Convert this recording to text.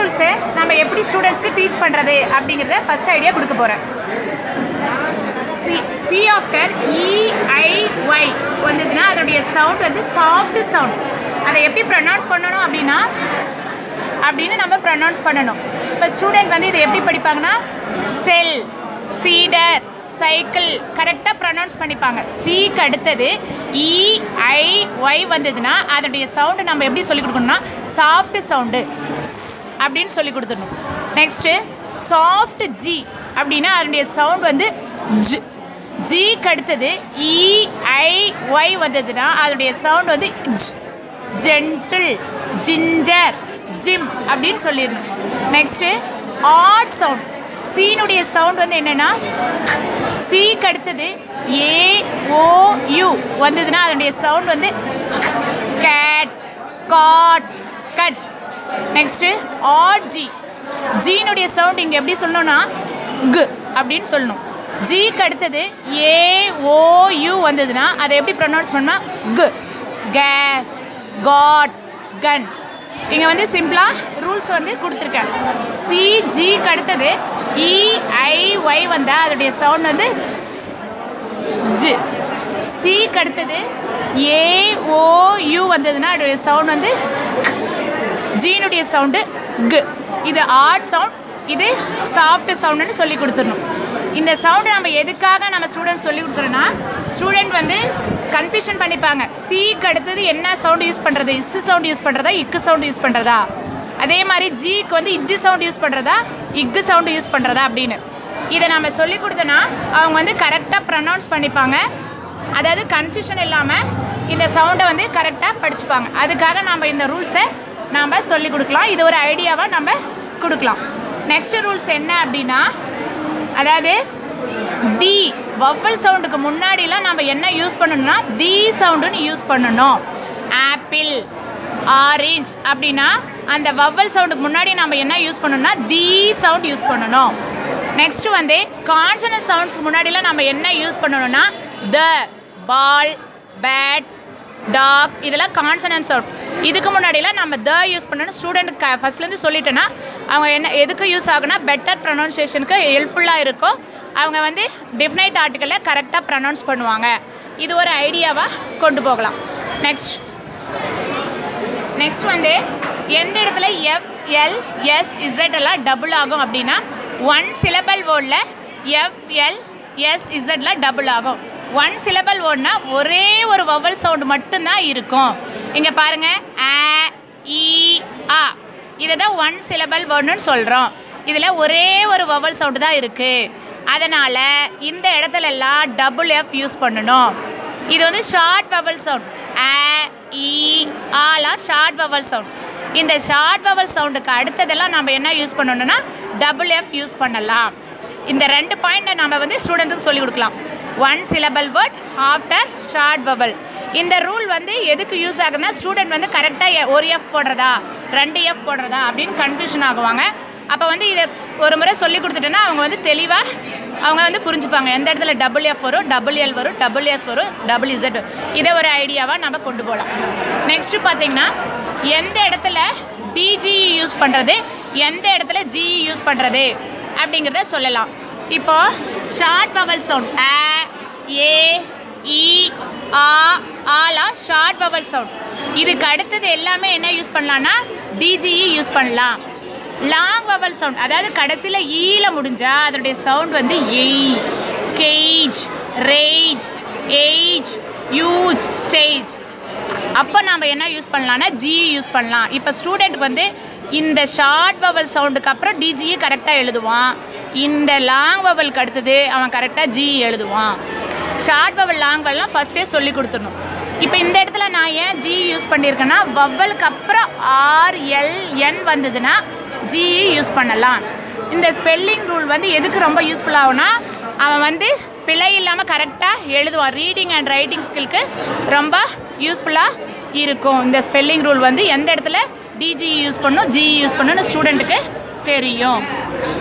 ரூல்ஸை நம்ம எப்படி ஸ்டூடெண்ட்ஸ்க்கு டீச் பண்ணுறது அப்படிங்கிறத ஃபர்ஸ்ட் ஐடியா கொடுக்க போகிறேன் சி சி ஆஃப்டர் இஐஒய் வந்ததுன்னா அதோடைய சவுண்ட் வந்து சாஃப்ட் சவுண்ட் அதை எப்படி ப்ரொனவுன்ஸ் பண்ணணும் அப்படின்னா ஸ் அப்படின்னு நம்ம ப்ரொனவுன்ஸ் பண்ணணும் இப்போ ஸ்டூடெண்ட் வந்து இதை எப்படி படிப்பாங்கன்னா செல் சீடர் சைக்கிள் கரெக்டாக ப்ரொனவுன்ஸ் பண்ணிப்பாங்க சிக்கு அடுத்தது இஐஒய் வந்ததுன்னா அதோடைய சவுண்டு நம்ம எப்படி சொல்லி கொடுக்கணும்னா சாஃப்ட் சவுண்டு அப்படின்னு சொல்லி கொடுத்துடணும் நெக்ஸ்ட்டு சாஃப்ட் ஜி அப்படின்னா அதனுடைய சவுண்ட் வந்து ஜ் ஜிக்கு அடுத்தது இஐஒய் வந்ததுன்னா அதோடைய சவுண்ட் வந்து ஜ் ஜென்டில் ஜிஞ்சர் ஜிம் அப்படின்னு சொல்லிடணும் நெக்ஸ்ட்டு ஆட் சவுண்ட் சீனுடைய சவுண்ட் வந்து என்னென்னா சிக்கு அடுத்தது ஏ ஓ யூ வந்ததுன்னா அதனுடைய சவுண்ட் வந்து cat cot cut next add G ஜீனுடைய சவுண்ட் இங்கே எப்படி சொல்லணும்னா கு அப்படின்னு சொல்லணும் ஜிக்கு அடுத்தது ஏ ஓ யூ வந்ததுன்னா அதை எப்படி ப்ரொனவுன்ஸ் பண்ணால் கு கேஸ் காட் கன் இங்கே வந்து சிம்பிளாக ரூல்ஸ் வந்து கொடுத்துருக்கேன் சி ஜிக்கு அடுத்தது இஐஒய் வந்தால் அதோடைய சவுண்ட் வந்து ஜி சிக்கு அடுத்தது ஏஓயு வந்ததுன்னா அதோடைய சவுண்ட் வந்து ஜீனுடைய சவுண்டு கு இது ஆட் சவுண்ட் இது சாஃப்ட் சவுண்டுன்னு சொல்லி கொடுத்துடணும் இந்த சவுண்டு நம்ம எதுக்காக நம்ம ஸ்டூடெண்ட் சொல்லி கொடுக்குறோன்னா ஸ்டூடெண்ட் வந்து கன்ஃபியூஷன் பண்ணிப்பாங்க சிக்கு அடுத்தது என்ன சவுண்டு யூஸ் பண்ணுறது இஸ்ஸு சவுண்ட் யூஸ் பண்ணுறதா இக்கு சவுண்டு யூஸ் பண்ணுறதா அதே மாதிரி ஜிக்கு வந்து இஜ்ஜு சவுண்ட் யூஸ் பண்ணுறதா இக்கு சவுண்டு யூஸ் பண்ணுறதா அப்படின்னு இதை நம்ம சொல்லி கொடுத்தோன்னா அவங்க வந்து கரெக்டாக ப்ரனவுன்ஸ் பண்ணிப்பாங்க அதாவது கன்ஃபியூஷன் இல்லாமல் இந்த சவுண்டை வந்து கரெக்டாக படிச்சுப்பாங்க அதுக்காக நம்ம இந்த ரூல்ஸை நாம் சொல்லி கொடுக்கலாம் இது ஒரு ஐடியாவாக நம்ம கொடுக்கலாம் நெக்ஸ்ட் ரூல்ஸ் என்ன அப்படின்னா அதாவது டி வவ்வல் சவுண்டுக்கு முன்னாடிலாம் நம்ம என்ன யூஸ் பண்ணணும்னா தி சவுண்டுன்னு யூஸ் பண்ணணும் ஆப்பிள் ஆரேஞ்ச் அப்படின்னா அந்த வவ்வல் சவுண்டுக்கு முன்னாடி நம்ம என்ன யூஸ் பண்ணணும்னா தி சவுண்ட் யூஸ் பண்ணணும் நெக்ஸ்ட் வந்து கான்சனன்ட் சவுண்ட்ஸ்க்கு முன்னாடிலாம் நம்ம என்ன யூஸ் பண்ணணும்னா த பால் பேட் டாக் இதெல்லாம் கான்சனன்ட் சவுண்ட் இதுக்கு முன்னாடிலாம் நம்ம த யூஸ் பண்ணணும் ஸ்டூடெண்ட் க ஃபஸ்ட்லேருந்து சொல்லிட்டேன்னா அவங்க என்ன எதுக்கு யூஸ் ஆகுனா பெட்டர் ப்ரொனவுன்சியேஷனுக்கு ஹெல்ப்ஃபுல்லாக இருக்கும் அவங்க வந்து டிஃபினைட் ஆர்டிக்கலை கரெக்டாக ப்ரொனவுன்ஸ் பண்ணுவாங்க இது ஒரு ஐடியாவாக கொண்டு போகலாம் நெக்ஸ்ட் நெக்ஸ்ட் வந்து எந்த இடத்துல எஃப் எல் எஸ் இசட் எல்லாம் டபுள் ஆகும் அப்படின்னா ஒன் சிலபல் வேர்டில் எஃப் எல் எஸ் இசட்டில் டபுள் ஆகும் ஒன் சிலபல் வேர்ட்னா ஒரே ஒரு வவல் சவுண்டு மட்டும்தான் இருக்கும் இங்கே பாருங்கள் ஆ இ ஆ இதை தான் ஒன் சிலபல் வேர்டுன்னு சொல்கிறோம் இதில் ஒரே ஒரு வவல் சவுண்டு தான் இருக்குது அதனால் இந்த இடத்துல எல்லாம் டபுள் எஃப் யூஸ் பண்ணணும் இது வந்து ஷார்ட் வவல் சவுண்ட் ஆ இ ஆலாம் ஷார்ட் வவல் சவுண்ட் இந்த ஷார்ட் வவல் சவுண்டுக்கு அடுத்ததெல்லாம் நம்ம என்ன யூஸ் பண்ணணும்னா டபுள் எஃப் யூஸ் பண்ணலாம் இந்த ரெண்டு பாயிண்ட்டை நம்ம வந்து ஸ்டூடெண்ட்டுக்கு சொல்லிக் கொடுக்கலாம் one syllable word after short vowel இந்த ரூல் வந்து எதுக்கு யூஸ் ஆகுதுன்னா ஸ்டூடெண்ட் வந்து கரெக்டாக ஒரு எஃப் போடுறதா ரெண்டு எஃப் போடுறதா அப்படின்னு கன்ஃபியூஷன் ஆகுவாங்க அப்போ வந்து இதை ஒரு முறை சொல்லி கொடுத்துட்டோன்னா அவங்க வந்து தெளிவாக அவங்க வந்து புரிஞ்சுப்பாங்க எந்த இடத்துல டபுள் எஃப் வரும் டபுள் எல் வரும் டபுள் எஸ் வரும் டபுள் இசட் இதை ஒரு ஐடியாவாக நம்ம கொண்டு போகலாம் நெக்ஸ்ட்டு பார்த்தீங்கன்னா எந்த இடத்துல டிஜிஇ யூஸ் பண்ணுறது எந்த இடத்துல ஜிஇ யூஸ் பண்ணுறது அப்படிங்கிறத சொல்லலாம் இப்போ ஷார்ட் வவல் சவுண்ட் அ ஏ இ ஆ ஆலா ஷார்ட் வவல் சவுண்ட் இதுக்கு அடுத்தது எல்லாமே என்ன யூஸ் பண்ணலான்னா டிஜிஇ யூஸ் பண்ணலாம் லாங் வவல் சவுண்ட் அதாவது கடைசியில் ஈல முடிஞ்சா அதனுடைய சவுண்ட் வந்து a cage rage age huge stage அப்போ நம்ம என்ன யூஸ் பண்ணலாம்னா ஜி யூஸ் பண்ணலாம் இப்போ ஸ்டூடெண்ட்டுக்கு வந்து இந்த ஷார்ட் வவல் சவுண்டுக்கு அப்புறம் டிஜியை கரெக்டாக எழுதுவான் இந்த லாங் வவலுக்கு அடுத்தது அவன் கரெக்டாக ஜி எழுதுவான் ஷார்ட் வவல் லாங் வவல்லாம் ஃபஸ்ட்டே சொல்லி கொடுத்துடணும் இப்போ இந்த இடத்துல நான் ஏன் ஜி யூஸ் பண்ணியிருக்கேன்னா வவ்வலுக்கு அப்புறம் ஆர் எல் என் வந்ததுன்னா ஜி யூஸ் பண்ணலாம் இந்த ஸ்பெல்லிங் ரூல் வந்து எதுக்கு ரொம்ப யூஸ்ஃபுல் ஆகும்னா அவன் வந்து பிழை இல்லாமல் கரெக்டாக எழுதுவான் ரீடிங் அண்ட் ரைட்டிங் ஸ்கில்க்கு ரொம்ப யூஸ்ஃபுல்லாக இருக்கும் இந்த ஸ்பெல்லிங் ரூல் வந்து எந்த இடத்துல டிஜி யூஸ் பண்ணும் ஜி யூஸ் பண்ணணும்னு ஸ்டூடெண்ட்டுக்கு தெரியும்